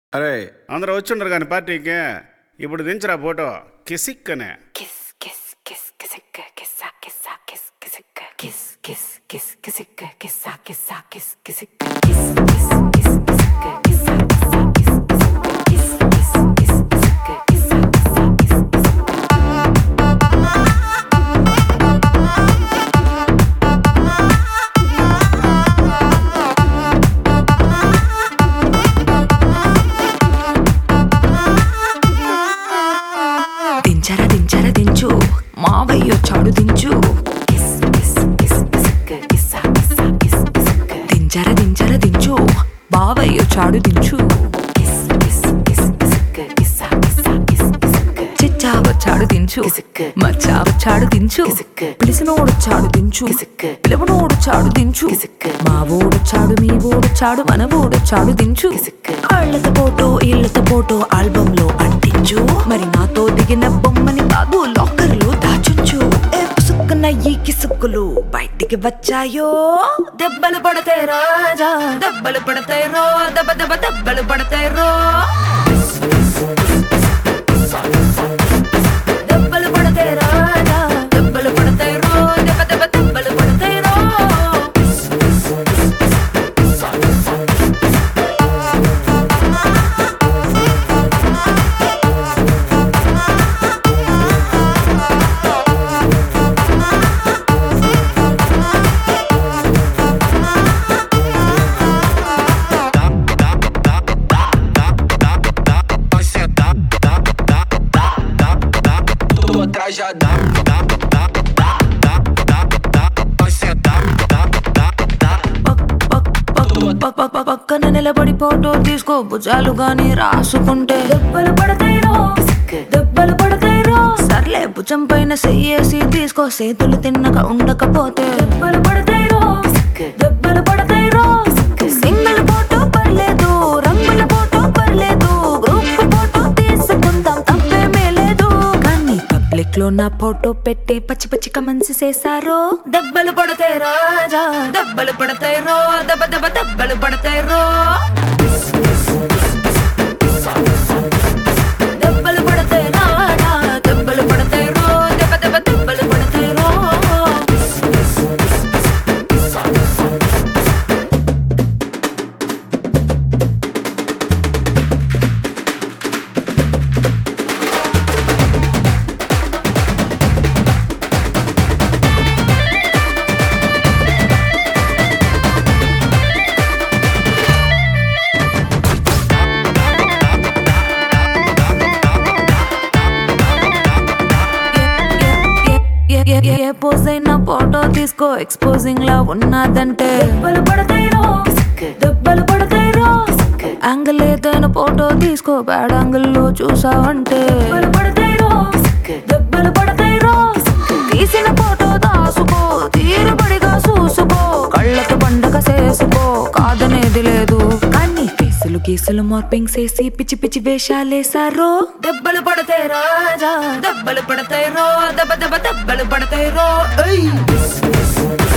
అరే అందరూ వచ్చుండరు కానీ పార్టీకి ఇప్పుడు దించరా ఫోటో కిసిక్ అనే Kiss, kiss, kiss, kissicka, kissa, kissa, kiss, kissicka, kiss, kiss, kiss, kissicka, kissa, kissa, kiss, kissicka, kiss, kiss, kiss, kissicka, kissa, kissa, kiss, kissicka, kiss, kiss, kiss, kissicka, kissa, kissa, kiss, kissicka. దించరా దించరా దించు మావయ్య చాడు దించు Kiss, kiss, kiss, kissicka, kissa, kissa, kiss, kissicka, దించరా దించరా దించు బావయ్య చాడు దించు kiss, kiss, kiss, kissicka, kissa, kissa, kiss, kissicka, చిచ్చావ చాడు దించు కిసిక్కు. మచ్చావ చాడు దించు కిసిక్కు. పిలిసినోడు చాడు దించు కిసిక్కు. పిలవనోడు చాడు దించు కిసిక్కు. మా ఓడు చాడు మీ ఓడు చాడు మన ఓడు చాడు దించు కిసిక్కు. కళ్ళతో ఫోటో ఇళ్ళతో ఫోటో ఆల్బమ్ లో అంటించు మరి నాతో దిగిన బొమ్మని కాదు లాకర్ లో దాచుంచు ఏ పుసుక్కున ఈ కిసుక్కులు బయటికి వచ్చాయో దెబ్బలు పడతాయి రాజా దెబ్బలు పడతాయి రో దెబ్బ దెబ్బ దెబ్బలు పడతాయి రో దెబ్బలు పడతాయి రాజా దెబ్బలు పడతాయి రో దెబ్బ దెబ్బ దెబ్బలు పడతాయి రో tô atrás já dá, dá, dá, dá, dá, dá, dá, vai sentar, dá, dá, dá. పక్ పక్ పక్ పక్ పక్ పక్ పక్కన నిలబడి ఫోటో తీసుకో భుజాలు గాని రాసుకుంటే దెబ్బలు పడతాయిరో దెబ్బలు పడతాయిరో సర్లే భుజం పైన చెయ్యేసి తీసుకో చేతులు తిన్నక ఉండకపోతే దెబ్బలు పడతాయిరో దెబ్బలు పడతాయిరో సింగిల్ ఫోటో పర్లేదు రంగుల ఫోటో పర్లేదు గ్రూప్ ఫోటో తీసుకుందాం తప్పేమీ లేదు కానీ పబ్లిక్ లో నా ఫోటో పెట్టి పచ్చి పచ్చి కమెంట్స్ చేశారో దెబ్బలు పడతాయి రాజా దెబ్బలు పడతాయి రో దెబ్బ దెబ్బ దెబ్బలు పడతాయి రో దెబ్బలు పడతాయి రాజా దెబ్బలు పడతాయి రో దెబ్బ దెబ్బ దెబ్బలు పడతాయి రో ఏ- ఏ- ఏ- ఏ పోజ్ అయినా ఫోటో తీసుకో ఎక్స్పోజింగ్ లా ఉన్నదంటే దెబ్బలు పడతాయిరో దెబ్బలు పడతాయిరో యాంగిల్ ఏదైనా ఫోటో తీసుకో బ్యాడ్ యాంగిల్ లో చూసావంటే దెబ్బలు పడతాయిరో దెబ్బలు పడతాయిరో తీసిన ఫోటో దాసుకో తీరుబడిగా చూసుకో కళ్ళకి పండగ చేసుకో కాదనేది లేదు కానీ కేసులు కేసులు మార్పింగ్ చేసి పిచ్చి పిచ్చి వేషాలేసారో దెబ్బలు పడతాయి రాజా దెబ్బలు పడతాయి రో దెబ్బ దెబ్బ దెబ్బలు పడతాయి రో